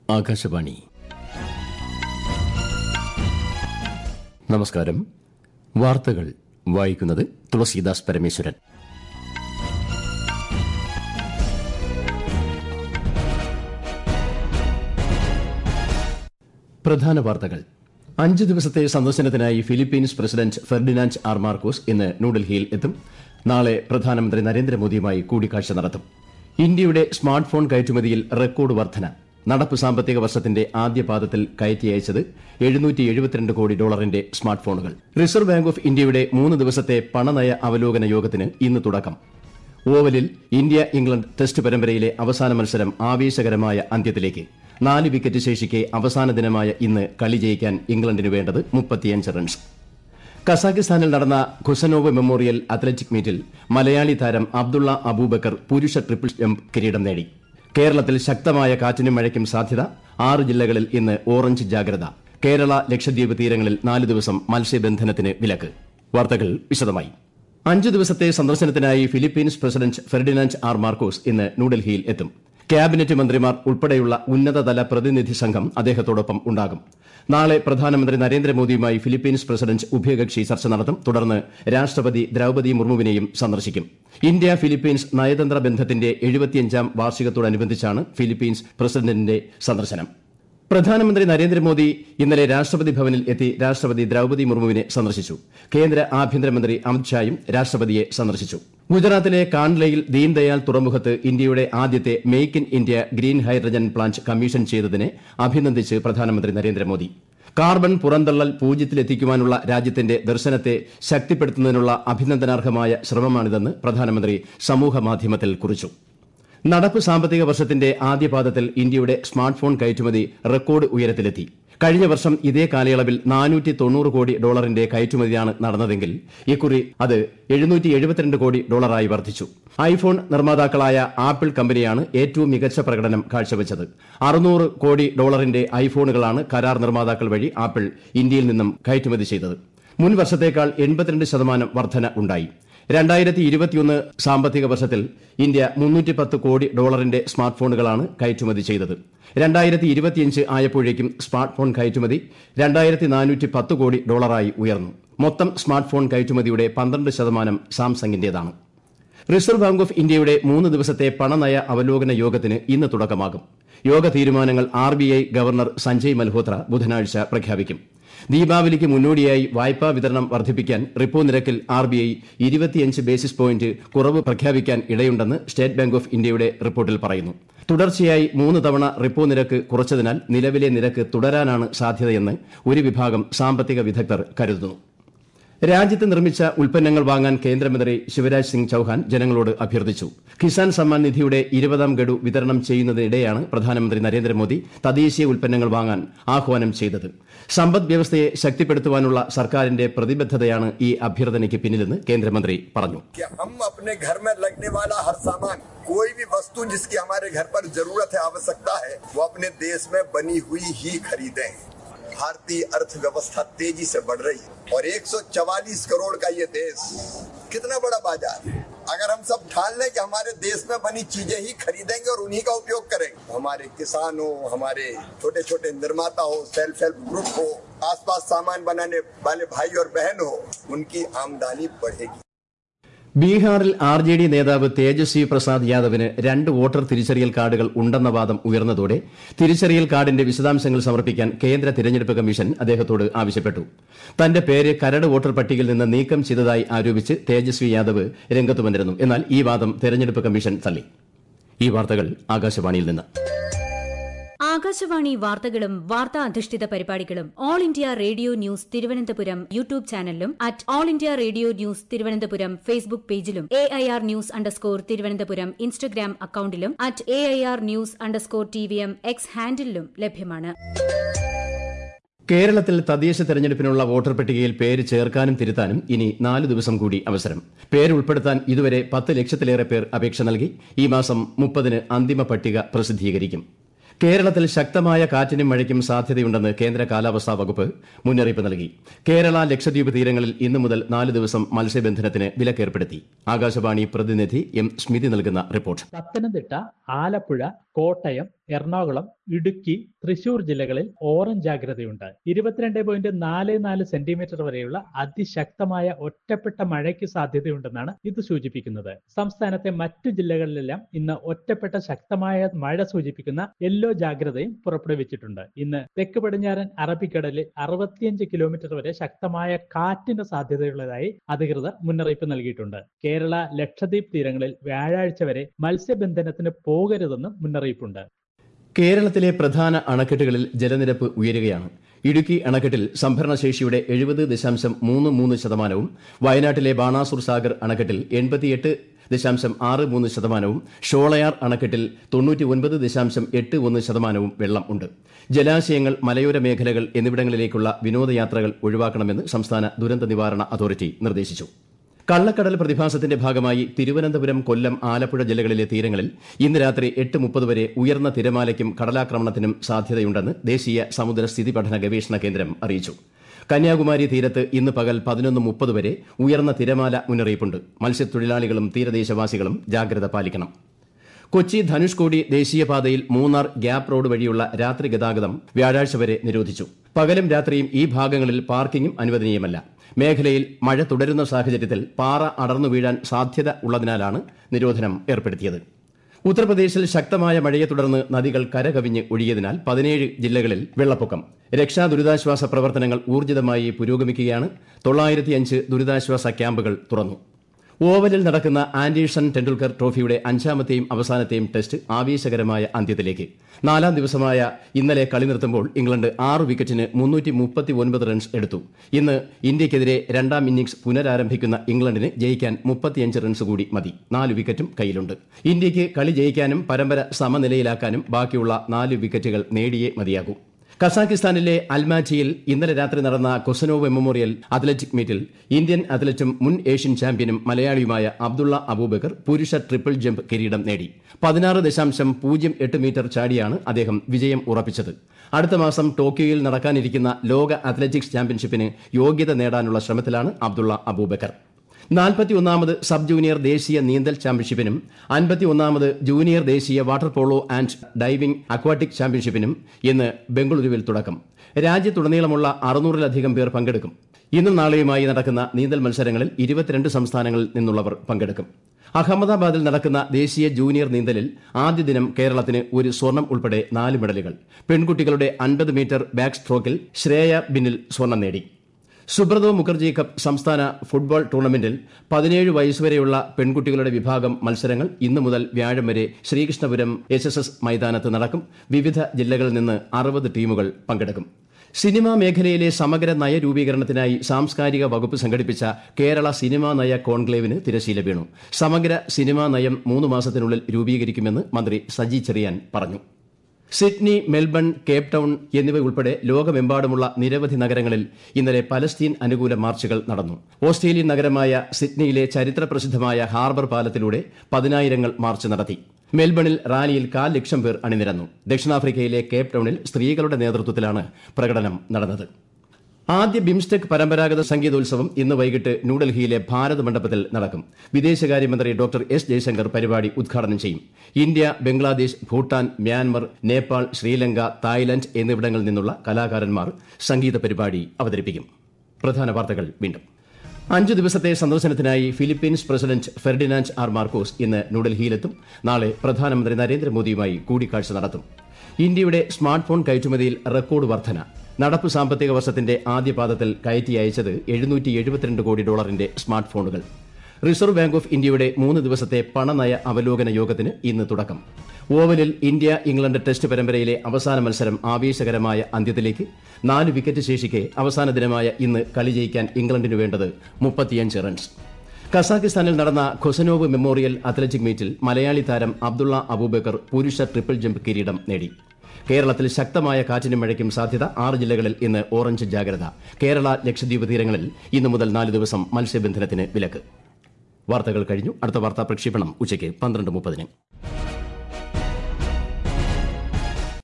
ആകാശവാണി നമസ്കാരം വാർത്തകൾ വായിക്കുന്നത് തുളസീദാസ് പരമേശ്വരൻ പ്രധാന വാർത്തകൾ അഞ്ച് ദിവസത്തെ സന്ദർശനത്തിനായി Philippines president Ferdinand R Marcos ഇന്ന് ന്യൂഡൽഹിയിൽ എത്തും നാളെ പ്രധാനമന്ത്രി നരേന്ദ്രമോദിയുമായി കൂടിക്കാഴ്ച നടത്തും ഇന്ത്യയുടെ സ്മാർട്ട് ഫോൺ കയറ്റുമതിയിൽ റെക്കോർഡ് വർധന നടപ്പ് സാമ്പത്തിക വർഷത്തിന്റെ ആദ്യ പാദത്തിൽ കയറ്റി അയച്ചത് എഴുന്നൂറ്റി എഴുപത്തിരണ്ട് കോടി ഡോളറിന്റെ സ്മാർട്ട് ഫോണുകൾ റിസർവ് ബാങ്ക് ഓഫ് ഇന്ത്യയുടെ മൂന്ന് ദിവസത്തെ പണനയ അവലോകന യോഗത്തിന് ഇന്ന് തുടക്കം ഓവലിൽ ഇന്ത്യ ഇംഗ്ലണ്ട് ടെസ്റ്റ് പരമ്പരയിലെ അവസാന മത്സരം ആവേശകരമായ അന്ത്യത്തിലേക്ക് നാല് വിക്കറ്റ് ശേഷിക്കെ അവസാന ദിനമായ ഇന്ന് കളി ജയിക്കാൻ ഇംഗ്ലണ്ടിന് വേണ്ടത് മുപ്പത്തിയഞ്ച് റൺസ് കസാഖിസ്ഥാനിൽ നടന്ന ഖുസനോവ് മെമ്മോറിയൽ അത്ലറ്റിക് മീറ്റിൽ മലയാളി താരം അബ്ദുള്ള അബൂബക്കർ പുരുഷ ട്രിപ്പിൾ ജംപ് കിരീടം നേടി കേരളത്തിൽ ശക്തമായ കാറ്റിനും മഴയ്ക്കും സാധ്യത ആറ് ജില്ലകളിൽ ഇന്ന് ഓറഞ്ച് ജാഗ്രത കേരള ലക്ഷദ്വീപ് തീരങ്ങളിൽ നാല് ദിവസം മത്സ്യബന്ധനത്തിന് വിലക്ക് വാർത്തകൾ വിശദമായി അഞ്ചു ദിവസത്തെ സന്ദർശനത്തിനായി Philippines president Ferdinand R Marcos ഇന്ന് ന്യൂഡൽഹിയിൽ എത്തും ക്യാബിനറ്റ് മന്ത്രിമാർ ഉൾപ്പെടെയുള്ള ഉന്നതതല പ്രതിനിധി സംഘം അദ്ദേഹത്തോടൊപ്പം ഉണ്ടാകും നാളെ പ്രധാനമന്ത്രി നരേന്ദ്രമോദിയുമായി ഫിലിപ്പീൻസ് പ്രസിഡന്റ് ഉഭയകക്ഷി ചർച്ച നടത്തും തുടർന്ന് രാഷ്ട്രപതി ദ്രൌപദി മുർമുവിനെയും സന്ദർശിക്കും ഇന്ത്യ ഫിലിപ്പീൻസ് നയതന്ത്ര ബന്ധത്തിന്റെ എഴുപത്തിയഞ്ചാം വാർഷികത്തോടനുബന്ധിച്ചാണ് ഫിലിപ്പീൻസ് പ്രസിഡന്റിന്റെ സന്ദർശനം പ്രധാനമന്ത്രി നരേന്ദ്രമോദി ഇന്നലെ രാഷ്ട്രപതി ഭവനിൽ എത്തി രാഷ്ട്രപതി ദ്രൌപദി മുർമുവിനെ സന്ദർശിച്ചു കേന്ദ്ര ആഭ്യന്തരമന്ത്രി അമിത്ഷായും രാഷ്ട്രപതിയെ സന്ദർശിച്ചു ഗുജറാത്തിലെ കാണ്ട്ലയിൽ ദീൻദയാൽ തുറമുഖത്ത് ഇന്ത്യയുടെ ആദ്യത്തെ make in India green hydrogen plant commission ചെയ്തതിനെ അഭിനന്ദിച്ച് പ്രധാനമന്ത്രി നരേന്ദ്രമോദി കാർബൺ പുറന്തള്ളൽ പൂജ്യത്തിലെത്തിക്കുവാനുള്ള രാജ്യത്തിന്റെ ദർശനത്തെ ശക്തിപ്പെടുത്തുന്നതിനുള്ള അഭിനന്ദനാർഹമായ ശ്രമമാണിതെന്ന് പ്രധാനമന്ത്രി സമൂഹമാധ്യമത്തിൽ കുറിച്ചു നടപ്പ് സാമ്പത്തിക വർഷത്തിന്റെ ആദ്യപാദത്തിൽ ഇന്ത്യയുടെ സ്മാർട്ട് ഫോൺ കയറ്റുമതി റെക്കോർഡ് ഉയരത്തിലെത്തി കഴിഞ്ഞ വർഷം ഇതേ കാലയളവിൽ നാനൂറ്റി തൊണ്ണൂറ് കോടി ഡോളറിന്റെ കയറ്റുമതിയാണ് നടന്നതെങ്കിൽ ഇക്കുറി അത് എഴുന്നൂറ്റി എഴുപത്തിരണ്ട് കോടി ഡോളറായി വർദ്ധിച്ചു ഐഫോൺ നിർമ്മാതാക്കളായ ആപ്പിൾ കമ്പനിയാണ് ഏറ്റവും മികച്ച പ്രകടനം കാഴ്ചവെച്ചത് അറുന്നൂറ് കോടി ഡോളറിന്റെ ഐഫോണുകളാണ് കരാർ നിർമ്മാതാക്കൾ വഴി ആപ്പിൾ ഇന്ത്യയിൽ നിന്നും കയറ്റുമതി ചെയ്തത് മുൻ വർഷത്തേക്കാൾ എൺപത്തിരണ്ട് ശതമാനം വർധന ഉണ്ടായി രണ്ടായിരത്തി ഇരുപത്തിയൊന്ന് സാമ്പത്തിക വർഷത്തിൽ ഇന്ത്യ മുന്നൂറ്റി പത്ത് കോടി ഡോളറിന്റെ സ്മാർട്ട് ഫോണുകളാണ് കയറ്റുമതി ചെയ്തത് രണ്ടായിരത്തി ഇരുപത്തിയഞ്ച് ആയപ്പോഴേക്കും സ്മാർട്ട് ഫോൺ കയറ്റുമതി രണ്ടായിരത്തി നാനൂറ്റി പത്ത് കോടി ഡോളറായി ഉയർന്നു മൊത്തം സ്മാർട്ട് ഫോൺ കയറ്റുമതിയുടെ പന്ത്രണ്ട് ശതമാനം സാംസങ്ങിന്റേതാണ് റിസർവ് ബാങ്ക് ഓഫ് ഇന്ത്യയുടെ മൂന്ന് ദിവസത്തെ പണനയ അവലോകന യോഗത്തിന് ഇന്ന് തുടക്കമാകും യോഗ തീരുമാനങ്ങൾ R B I governor Sanjay Malhotra ബുധനാഴ്ച പ്രഖ്യാപിക്കും ദീപാവലിക്ക് മുന്നോടിയായി വായ്പാ വിതരണം വർദ്ധിപ്പിക്കാൻ റിപ്പോ നിരക്കിൽ ആർ ബി ഐ ഇരുപത്തിയഞ്ച് ബേസിസ് പോയിന്റ് കുറവ് പ്രഖ്യാപിക്കാൻ ഇടയുണ്ടെന്ന് സ്റ്റേറ്റ് ബാങ്ക് ഓഫ് ഇന്ത്യയുടെ റിപ്പോർട്ടിൽ പറയുന്നു തുടർച്ചയായി മൂന്ന് തവണ റിപ്പോ നിരക്ക് കുറച്ചതിനാൽ നിലവിലെ നിരക്ക് തുടരാനാണ് സാധ്യതയെന്ന് ഒരു വിഭാഗം സാമ്പത്തിക വിദഗ്ധർ കരുതുന്നു രാജ്യത്ത് നിർമ്മിച്ച ഉൽപ്പന്നങ്ങൾ വാങ്ങാൻ കേന്ദ്രമന്ത്രി ശിവരാജ് സിംഗ് ചൌഹാൻ ജനങ്ങളോട് അഭ്യർത്ഥിച്ചു കിസാൻ സമ്മാൻ നിധിയുടെ ഇരുപതാം ഗഡു വിതരണം ചെയ്യുന്നതിനിടെയാണ് പ്രധാനമന്ത്രി നരേന്ദ്രമോദി തദ്ദേശീയ ഉൽപ്പന്നങ്ങൾ വാങ്ങാൻ ആഹ്വാനം ചെയ്തത് സമ്പദ് വ്യവസ്ഥയെ ശക്തിപ്പെടുത്തുവാനുള്ള സർക്കാരിന്റെ പ്രതിബദ്ധതയാണ് ഈ അഭ്യർത്ഥനയ്ക്ക് പിന്നിലെന്ന് കേന്ദ്രമന്ത്രി പറഞ്ഞു कि हम अपने घर में लगने वाला हर सामान कोई भी वस्तु जिसकी हमारे घर पर जरूरत है आवश्यकता है वो अपने देश में बनी हुई ही खरीदें भारतीय अर्थव्यवस्था तेजी से बढ़ रही है और 144 करोड़ का ये देश कितना बड़ा बाजार है अगर हम सब ठान लें कि हमारे देश में बनी चीजें ही खरीदेंगे और उन्हीं का उपयोग करेंगे तो हमारे किसान हो हमारे छोटे छोटे निर्माता हो सेल्फ हेल्प ग्रुप हो आसपास सामान बनाने वाले भाई और बहन हो उनकी आमदनी बढ़ेगी ബീഹാറിൽ ആർ ജെ ഡി നേതാവ് തേജസ്വി പ്രസാദ് യാദവിന് രണ്ട് വോട്ടർ തിരിച്ചറിയൽ കാർഡുകൾ ഉണ്ടെന്ന വാദം ഉയർന്നതോടെ തിരിച്ചറിയൽ കാർഡിന്റെ വിശദാംശങ്ങൾ സമർപ്പിക്കാൻ കേന്ദ്ര തിരഞ്ഞെടുപ്പ് കമ്മീഷൻ അദ്ദേഹത്തോട് ആവശ്യപ്പെട്ടു തന്റെ പേര് കരട് വോട്ടർ പട്ടികയിൽ നിന്ന് നീക്കം ചെയ്തതായി ആരോപിച്ച് തേജസ്വി യാദവ് രംഗത്ത് വന്നിരുന്നു എന്നാൽ ഈ വാദം തെരഞ്ഞെടുപ്പ് കമ്മീഷൻ തള്ളി ഈ വാർത്തകൾ ആകാശവാണിയിൽ നിന്ന് ആകാശവാണി വാർത്തകളും വാർത്താ അധിഷ്ഠിത പരിപാടികളും All India Radio news Thiruvananthapuram YouTube ചാനലിലും at All India Radio news Thiruvananthapuram Facebook പേജിലും A I R news underscore Thiruvananthapuram Instagram അക്കൌണ്ടിലും at A I R news underscore T V M X ഹാൻഡിലും ലഭ്യമാണ് കേരളത്തിൽ തദ്ദേശ തെരഞ്ഞെടുപ്പിനുള്ള വോട്ടർ പട്ടികയിൽ പേര് ചേർക്കാനും തിരുത്താനും ഇനി നാല് ദിവസം കൂടി അവസരം പേര് ഉൾപ്പെടുത്താൻ ഇതുവരെ പത്ത് ലക്ഷത്തിലേറെ പേർ അപേക്ഷ നൽകി ഈ മാസം മുപ്പതിന് അന്തിമ പട്ടിക പ്രസിദ്ധീകരിക്കും കേരളത്തിൽ ശക്തമായ കാറ്റിനും മഴയ്ക്കും സാധ്യതയുണ്ടെന്ന് കേന്ദ്ര കാലാവസ്ഥാ വകുപ്പ് മുന്നറിയിപ്പ് നൽകി കേരള ലക്ഷദ്വീപ് തീരങ്ങളിൽ ഇന്നു മുതൽ നാല് ദിവസം മത്സ്യബന്ധനത്തിന് വിലക്കേർപ്പെടുത്തി ആകാശവാണി പ്രതിനിധി എം സ്മിതി നൽകുന്ന റിപ്പോർട്ട് പത്തനംതിട്ട ആലപ്പുഴ കോട്ടയം എറണാകുളം ഇടുക്കി തൃശൂർ ജില്ലകളിൽ ഓറഞ്ച് ജാഗ്രതയുണ്ട് ഇരുപത്തിരണ്ട് പോയിന്റ് നാല് നാല് സെന്റിമീറ്റർ വരെയുള്ള അതിശക്തമായ ഒറ്റപ്പെട്ട മഴയ്ക്ക് സാധ്യതയുണ്ടെന്നാണ് ഇത് സൂചിപ്പിക്കുന്നത് സംസ്ഥാനത്തെ മറ്റു ജില്ലകളിലെല്ലാം ഇന്ന് ഒറ്റപ്പെട്ട ശക്തമായ മഴ സൂചിപ്പിക്കുന്ന യെല്ലോ ജാഗ്രതയും പുറപ്പെടുവിച്ചിട്ടുണ്ട് ഇന്ന് തെക്ക് പടിഞ്ഞാറൻ അറബിക്കടലിൽ അറുപത്തിയഞ്ച് കിലോമീറ്റർ വരെ ശക്തമായ കാറ്റിന് സാധ്യതയുള്ളതായി അധികൃതർ മുന്നറിയിപ്പ് നൽകിയിട്ടുണ്ട് കേരള ലക്ഷദ്വീപ് തീരങ്ങളിൽ വ്യാഴാഴ്ച വരെ മത്സ്യബന്ധനത്തിന് പോകരുതെന്നും മുന്നറിയിപ്പുണ്ട് കേരളത്തിലെ പ്രധാന അണക്കെട്ടുകളിൽ ജലനിരപ്പ് ഉയരുകയാണ് ഇടുക്കി അണക്കെട്ടിൽ സംഭരണശേഷിയുടെ എഴുപത് ദശാംശം മൂന്ന് മൂന്ന് ശതമാനവും വയനാട്ടിലെ ബാണാസുർ സാഗർ അണക്കെട്ടിൽ എൺപത്തിയെട്ട് ദശാംശം ആറ് മൂന്ന് ശതമാനവും ഷോളയാർ അണക്കെട്ടിൽ തൊണ്ണൂറ്റി ഒൻപത് ദശാംശം എട്ട് ഒന്ന് ശതമാനവും വെള്ളം ഉണ്ട് ജലാശയങ്ങൾ മലയോര മേഖലകൾ എന്നിവിടങ്ങളിലേക്കുള്ള വിനോദയാത്രകൾ ഒഴിവാക്കണമെന്ന് സംസ്ഥാന ദുരന്ത നിവാരണ അതോറിറ്റി നിർദ്ദേശിച്ചു കള്ളക്കടൽ പ്രതിഭാസത്തിന്റെ ഭാഗമായി തിരുവനന്തപുരം കൊല്ലം ആലപ്പുഴ ജില്ലകളിലെ തീരങ്ങളിൽ ഇന്ന് രാത്രി എട്ട് മുപ്പത് വരെ ഉയർന്ന തിരമാലയ്ക്കും കടലാക്രമണത്തിനും സാധ്യതയുണ്ടെന്ന് ദേശീയ സമുദ്ര സ്ഥിതി പഠന ഗവേഷണ കേന്ദ്രം അറിയിച്ചു കന്യാകുമാരി തീരത്ത് ഇന്ന് പകൽ പതിനൊന്ന് മുപ്പത് വരെ ഉയർന്ന തിരമാല മുന്നറിയിപ്പുണ്ട് മത്സ്യത്തൊഴിലാളികളും തീരദേശവാസികളും ജാഗ്രത പാലിക്കണം കൊച്ചി ധനുഷ്കോടി ദേശീയപാതയിൽ മൂന്നാർ ഗ്യാപ് റോഡ് വഴിയുള്ള രാത്രി ഗതാഗതം വ്യാഴാഴ്ച വരെ നിരോധിച്ചു പകലും രാത്രിയും ഈ ഭാഗങ്ങളിൽ പാർക്കിംഗും അനുവദനീയമല്ല മേഖലയിൽ മഴ തുടരുന്ന സാഹചര്യത്തിൽ പാറ അടർന്നു വീഴാൻ സാധ്യത ഉള്ളതിനാലാണ് നിരോധനം ഏർപ്പെടുത്തിയത് ഉത്തർപ്രദേശിൽ ശക്തമായ മഴയെ തുടർന്ന് നദികൾ കരകവിഞ്ഞ് ഒഴുകിയതിനാൽ പതിനേഴ് ജില്ലകളിൽ വെള്ളപ്പൊക്കം രക്ഷാ ദുരിതാശ്വാസ പ്രവർത്തനങ്ങൾ ഊർജിതമായി പുരോഗമിക്കുകയാണ് തൊള്ളായിരത്തിയഞ്ച് ദുരിതാശ്വാസ ക്യാമ്പുകൾ തുറന്നു ഓവലിൽ നടക്കുന്ന ആൻഡീഷൻ ടെണ്ടുൽക്കർ ട്രോഫിയുടെ അഞ്ചാമത്തെയും അവസാനത്തെയും ടെസ്റ്റ് ആവേശകരമായ അന്ത്യത്തിലേക്ക് നാലാം ദിവസമായ ഇന്നലെ കളി നിർത്തുമ്പോൾ ഇംഗ്ലണ്ട് ആറ് വിക്കറ്റിന് മുന്നൂറ്റി മുപ്പത്തി ഒൻപത് റൺസ് എടുത്തു ഇന്ന് ഇന്ത്യയ്ക്കെതിരെ രണ്ടാം ഇന്നിംഗ്സ് പുനരാരംഭിക്കുന്ന ഇംഗ്ലണ്ടിന് ജയിക്കാൻ മുപ്പത്തിയഞ്ച് റൺസ് കൂടി മതി നാല് വിക്കറ്റും കയ്യിലുണ്ട് ഇന്ത്യയ്ക്ക് കളി ജയിക്കാനും പരമ്പര സമനിലയിലാക്കാനും ബാക്കിയുള്ള നാല് വിക്കറ്റുകൾ നേടിയേ മതിയാകൂ കസാഖിസ്ഥാനിലെ അൽമാറ്റിയിൽ ഇന്നലെ രാത്രി നടന്ന Kosanov memorial athletic meet Indian അത്ലറ്റും മുൻ ഏഷ്യൻ ചാമ്പ്യനും മലയാളിയുമായ അബ്ദുള്ള അബൂബക്കർ പുരുഷ ട്രിപ്പിൾ ജമ്പ് കിരീടം നേടി പതിനാറ് ദശാംശം പൂജ്യം എട്ട് മീറ്റർ ചാടിയാണ് അദ്ദേഹം വിജയം ഉറപ്പിച്ചത് അടുത്ത മാസം ടോക്കിയോയിൽ നടക്കാനിരിക്കുന്ന ലോക അത്ലറ്റിക്സ് ചാമ്പ്യൻഷിപ്പിന് യോഗ്യത നേടാനുള്ള ശ്രമത്തിലാണ് അബ്ദുള്ള അബൂബക്കർ നാൽപ്പത്തിയൊന്നാമത് സബ് ജൂനിയർ ദേശീയ നീന്തൽ ചാമ്പ്യൻഷിപ്പിനും അൻപത്തിയൊന്നാമത് ജൂനിയർ ദേശീയ water polo and diving aquatic ചാമ്പ്യൻഷിപ്പിനും ഇന്ന് ബംഗളൂരുവിൽ തുടക്കം രാജ്യത്തുടനീളമുള്ള അറുന്നൂറിലധികം പേർ പങ്കെടുക്കും ഇന്നും നാളെയുമായി നടക്കുന്ന നീന്തൽ മത്സരങ്ങളിൽ ഇരുപത്തിരണ്ട് സംസ്ഥാനങ്ങളിൽ നിന്നുള്ളവർ പങ്കെടുക്കും അഹമ്മദാബാദിൽ നടക്കുന്ന ദേശീയ ജൂനിയർ നീന്തലിൽ ആദ്യ ദിനം കേരളത്തിന് ഒരു സ്വർണം ഉൾപ്പെടെ നാല് മെഡലുകൾ പെൺകുട്ടികളുടെ അൻപത് മീറ്റർ ബാക്ക് സ്ട്രോക്കിൽ ശ്രേയ ബിന്നിൽ സ്വർണം നേടി സുബ്രതോ മുഖർജി കപ്പ് സംസ്ഥാന ഫുട്ബോൾ ടൂർണമെന്റിൽ പതിനേഴ് വയസ്സുവരെയുള്ള പെൺകുട്ടികളുടെ വിഭാഗം മത്സരങ്ങൾ ഇന്നു മുതൽ വ്യാഴം വരെ ശ്രീകൃഷ്ണപുരം എച്ച് എസ് എസ് മൈതാനത്ത് നടക്കും വിവിധ ജില്ലകളിൽ നിന്ന് അറുപത് ടീമുകൾ പങ്കെടുക്കും സിനിമാ മേഖലയിലെ സമഗ്ര നയരൂപീകരണത്തിനായി സാംസ്കാരിക വകുപ്പ് സംഘടിപ്പിച്ച കേരള സിനിമാ നയ കോൺക്ലേവിന് തിരശീല വീണു സമഗ്ര സിനിമാ നയം മൂന്ന് മാസത്തിനുള്ളിൽ രൂപീകരിക്കുമെന്ന് മന്ത്രി സജി ചെറിയാൻ പറഞ്ഞു സിഡ്നി മെൽബൺ കേപ്പ് ടൌൺ എന്നിവ ഉൾപ്പെടെ ലോകമെമ്പാടുമുള്ള നിരവധി നഗരങ്ങളിൽ ഇന്നലെ പലസ്തീൻ അനുകൂല മാർച്ചുകൾ നടന്നു ഓസ്ട്രേലിയൻ നഗരമായ സിഡ്നിയിലെ ചരിത്രപ്രസിദ്ധമായ ഹാർബർ പാലത്തിലൂടെ പതിനായിരങ്ങൾ മാർച്ച് നടത്തി മെൽബണിൽ റാലിയിൽ കാൽ ലക്ഷം പേർ അണിനിരന്നു ദക്ഷിണാഫ്രിക്കയിലെ കേപ്പ് ടൌണിൽ സ്ത്രീകളുടെ നേതൃത്വത്തിലാണ് പ്രകടനം നടന്നത് ആദ്യ ബിംസ്റ്റെക് പരമ്പരാഗത സംഗീതോത്സവം ഇന്ന് വൈകിട്ട് ന്യൂഡൽഹിയിലെ ഭാരത് മണ്ഡപത്തിൽ നടക്കും വിദേശകാര്യമന്ത്രി ഡോക്ടർ എസ് ജയശങ്കർ പരിപാടി ഉദ്ഘാടനം ചെയ്യും India Bangladesh Bhutan Myanmar Nepal Sri Lanka Thailand എന്നിവിടങ്ങളിൽ നിന്നുള്ള കലാകാരന്മാർ സംഗീത പരിപാടി അവതരിപ്പിക്കും പ്രധാന വാർത്തകൾ വീണ്ടും അഞ്ചു ദിവസത്തെ സന്ദർശനത്തിനായി Philippines president Ferdinand R Marcos ഇന്ന് ന്യൂഡൽഹിയിലെത്തും നാളെ പ്രധാനമന്ത്രി നരേന്ദ്രമോദിയുമായി കൂടിക്കാഴ്ച നടത്തും ഇന്ത്യയുടെ സ്മാർട്ട് ഫോൺ കയറ്റുമതിയിൽ റെക്കോർഡ് വർധന നടപ്പ് സാമ്പത്തിക വർഷത്തിന്റെ ആദ്യ പാദത്തിൽ കയറ്റി അയച്ചത് എഴുന്നൂറ്റി എഴുപത്തിരണ്ട് കോടി ഡോളറിന്റെ സ്മാർട്ട് ഫോണുകൾ റിസർവ് ബാങ്ക് ഓഫ് ഇന്ത്യയുടെ മൂന്ന് ദിവസത്തെ പണനയ അവലോകന യോഗത്തിന് ഇന്ന് തുടക്കം ഓവലിൽ ഇന്ത്യ ഇംഗ്ലണ്ട് ടെസ്റ്റ് പരമ്പരയിലെ അവസാന മത്സരം ആവേശകരമായ അന്ത്യത്തിലേക്ക് നാല് വിക്കറ്റ് ശേഷിക്കെ അവസാന ദിനമായ ഇന്ന് കളി ജയിക്കാൻ ഇംഗ്ലണ്ടിന് വേണ്ടത് മുപ്പത്തിയഞ്ച് റൺസ് കസാഖിസ്ഥാനിൽ നടന്ന ഖൊസനോവ് മെമ്മോറിയൽ അത്ലറ്റിക് മീറ്റിൽ മലയാളി താരം അബ്ദുള്ള അബൂബക്കർ പുരുഷ ട്രിപ്പിൾ ജമ്പ് കിരീടം നേടി കേരളത്തിൽ ശക്തമായ കാറ്റിനും മഴയ്ക്കും സാധ്യത ആറ് ജില്ലകളിൽ ഇന്ന് ഓറഞ്ച് ജാഗ്രത കേരള ലക്ഷദ്വീപ് തീരങ്ങളിൽ ഇന്നു മുതൽ നാല് ദിവസം മത്സ്യബന്ധനത്തിന് വിലക്ക് വാർത്തകൾ കഴിഞ്ഞു അടുത്ത വാർത്താ പ്രക്ഷേപണം ഉച്ചയ്ക്ക് പന്ത്രണ്ട് മുപ്പതിന്